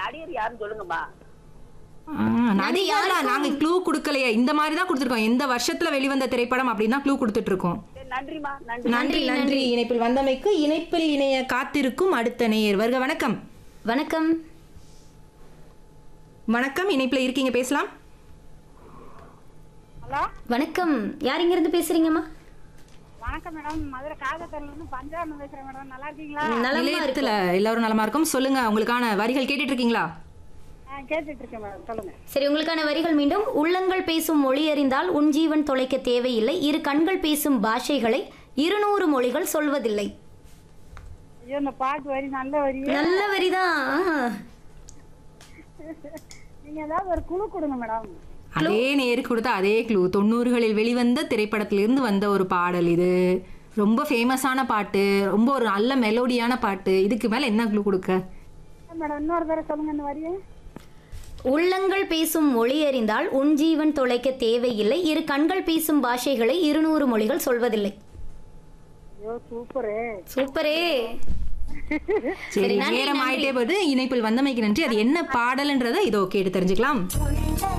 நடிகர் யாருன்னு சொல்லுங்கம்மா ஆ, நடிகரா நாங்க க்ளூ கொடுக்கலையே இந்த மாதிரி தான் கொடுத்துருக்கோம் எந்த வருஷத்துல வெளிவந்த திரைப்படம் அப்படின்னா க்ளூ கொடுத்துட்டு இருக்கோம் சரி, நன்றிம்மா நன்றி நன்றி நன்றி இணைப்பில் வந்தமைக்கு இணைப்பில் இணைய காத்திருக்கும் அடுத்த நேயர் வருக வணக்கம் வணக்கம் வணக்கம் இணைப்பில் இருக்கீங்க பேசலாம் ஹலோ வணக்கம் யார் இங்க இருந்து பேசுறீங்கம்மா வணக்கம் மேடம் மதுரை காகத்தூர்ல இருந்து பஞ்சாபம் பேசுறேன் மேடம் நல்லா இருக்கீங்களா நலமா இருக்கு நிலையத்துல எல்லாரும் நலமா இருக்கும் சொல்லுங்க உங்களுக்கான வரிகள் கேட்டுட்டு இருக்கீங்களா ஆ, கேட்டுட்டு இருக்கேன் மேடம் சொல்லுங்க சரி உங்களுக்கான வரிகள் மீண்டும் உள்ளங்கள் பேசும் மொழி அறிந்தால் உன் ஜீவன் தொலைக்க தேவையில்லை இரு கண்கள் பேசும் பாஷைகளை இருநூறு மொழிகள் சொல்வதில்லை ஐயோ இந்த பாட்டு வரி நல்ல வரி நல்ல வரிதான் ஆஹா. நீங்க ஏதாவது ஒரு குழு கொடுங்க மேடம் அதே நேருக்கு கொடுத்த அதே க்ளூ தொண்ணூறுகளில் வெளிவந்த திரைப்படத்திலிருந்து வந்த ஒரு பாடல் இது ரொம்ப ஃபேமஸான பாட்டு ரொம்ப ஒரு நல்ல மெலோடியான பாட்டு இதுக்கு மேல என்ன க்ளூ கொடுக்க மேடம் இன்னொரு தடவை சொல்லுங்க இந்த வரியை உள்ளங்கள் பேசும் மொழி அறிந்தால் உன் ஜீவன் தொலைக்க தேவையில்லை இரு கண்கள் பேசும் பாஷைகளை இருநூறு மொழிகள் சொல்வதில்லை ஐயோ சூப்பரு சூப்பரே சரி நேரம் ஆயிட்டே போது இணைப்பில் வந்தமைக்கு நன்றி அது என்ன பாடல்ன்றதை இதோ கேட்டு தெரிஞ்சுக்கலாம்